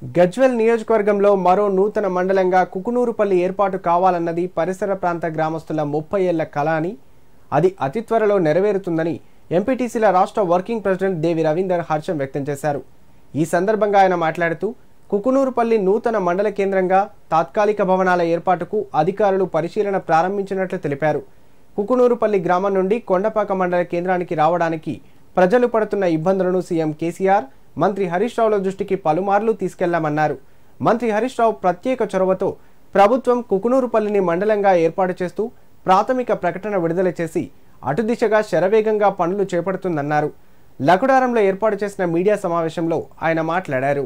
గజ్వెల్ నియోజకవర్గంలో మరో నూతన మండలంగా కుకునూరుపల్లి ఏర్పాటు కావాలన్నది పరిసర ప్రాంత గ్రామస్తుల ముప్పై ఏళ్ల కళ అని అది అతి త్వరలో నెరవేరుతుందని ఎంపీటీసీల రాష్ట్ర వర్కింగ్ ప్రెసిడెంట్ దేవి రవీందర్ హర్షం వ్యక్తం చేశారు ఈ సందర్భంగా ఆయన మాట్లాడుతూ కుకునూరుపల్లి నూతన మండల కేంద్రంగా తాత్కాలిక భవనాల ఏర్పాటుకు అధికారులు పరిశీలన ప్రారంభించినట్లు తెలిపారు కుకునూరుపల్లి గ్రామం నుండి కొండపాక మండల కేంద్రానికి రావడానికి ప్రజలు పడుతున్న ఇబ్బందులను సీఎం కేసీఆర్ మంత్రి హరీష్ రావుల దృష్టికి పలుమార్లు తీసుకెళ్లామన్నారు మంత్రి హరీష్ రావు ప్రత్యేక చొరవతో ప్రభుత్వం కుకునూరుపల్లిని మండలంగా ఏర్పాటు చేస్తూ ప్రాథమిక ప్రకటన విడుదల చేసి అటు దిశగా శరవేగంగా పనులు చేపడుతుందన్నారు లకుడారంలో ఏర్పాటు చేసిన మీడియా సమావేశంలో ఆయన మాట్లాడారు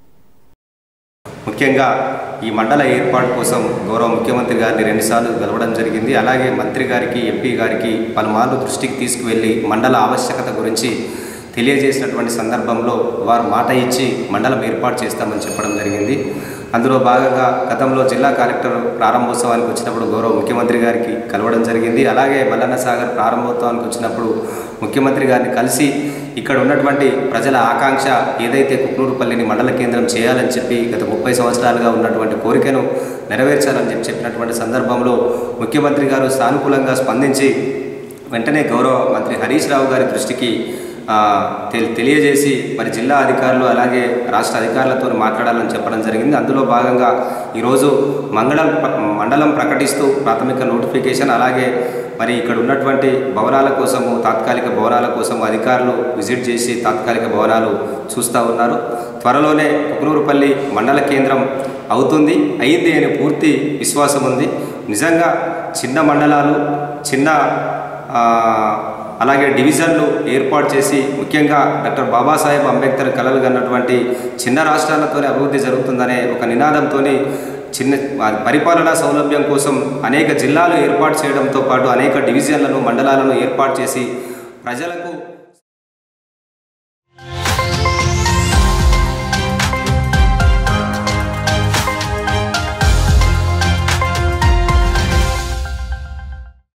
ముఖ్యంగా ఈ మండల ఏర్పాటు కోసం గౌరవ ముఖ్యమంత్రి గారిని రెండుసార్లు కలవడం జరిగింది అలాగే మంత్రి గారికి ఎంపీ గారికి పలుమార్లు దృష్టికి తీసుకువెళ్ళి మండల ఆవశ్యకత గురించి తెలియజేసినటువంటి సందర్భంలో వారు మాట ఇచ్చి మండలం ఏర్పాటు చేస్తామని చెప్పడం జరిగింది అందులో భాగంగా గతంలో జిల్లా కలెక్టర్ ప్రారంభోత్సవానికి వచ్చినప్పుడు గౌరవ ముఖ్యమంత్రి గారికి కలవడం జరిగింది అలాగే మల్లన్న సాగర్ ప్రారంభోత్సవానికి వచ్చినప్పుడు ముఖ్యమంత్రి గారిని కలిసి ఇక్కడ ఉన్నటువంటి ప్రజల ఆకాంక్ష ఏదైతే కుక్నూరుపల్లిని మండల కేంద్రం చేయాలని చెప్పి గత ముప్పై సంవత్సరాలుగా ఉన్నటువంటి కోరికను నెరవేర్చాలని చెప్పి చెప్పినటువంటి సందర్భంలో ముఖ్యమంత్రి గారు సానుకూలంగా స్పందించి వెంటనే గౌరవ మంత్రి హరీష్ రావు గారి దృష్టికి ఆ, తె- తెలియజేసి మరి జిల్లా అధికారులు అలాగే రాష్ట్ర అధికారులతో మాట్లాడాలని చెప్పడం జరిగింది అందులో భాగంగా ఈరోజు మంగళం ప్ర- మండలం ప్రకటిస్తూ ప్రాథమిక నోటిఫికేషన్ అలాగే మరి ఇక్కడ ఉన్నటువంటి భవనాల కోసము తాత్కాలిక భవనాల కోసం అధికారులు విజిట్ చేసి తాత్కాలిక భవనాలు చూస్తూ ఉన్నారు త్వరలోనే కుకునూరుపల్లి మండల కేంద్రం అవుతుంది అయింది అనే పూర్తి విశ్వాసం ఉంది నిజంగా చిన్న మండలాలు చిన్న ఆ, అలాగే డివిజన్లు ఏర్పాటు చేసి ముఖ్యంగా డాక్టర్ బాబాసాహెబ్ అంబేద్కర్ కలలు కన్నటువంటి చిన్న రాష్ట్రాలతోనే అభివృద్ధి జరుగుతుందనే ఒక నినాదంతో చిన్న పరిపాలనా సౌలభ్యం కోసం అనేక జిల్లాలు ఏర్పాటు చేయడంతో పాటు అనేక డివిజన్లను మండలాలను ఏర్పాటు చేసి ప్రజలకు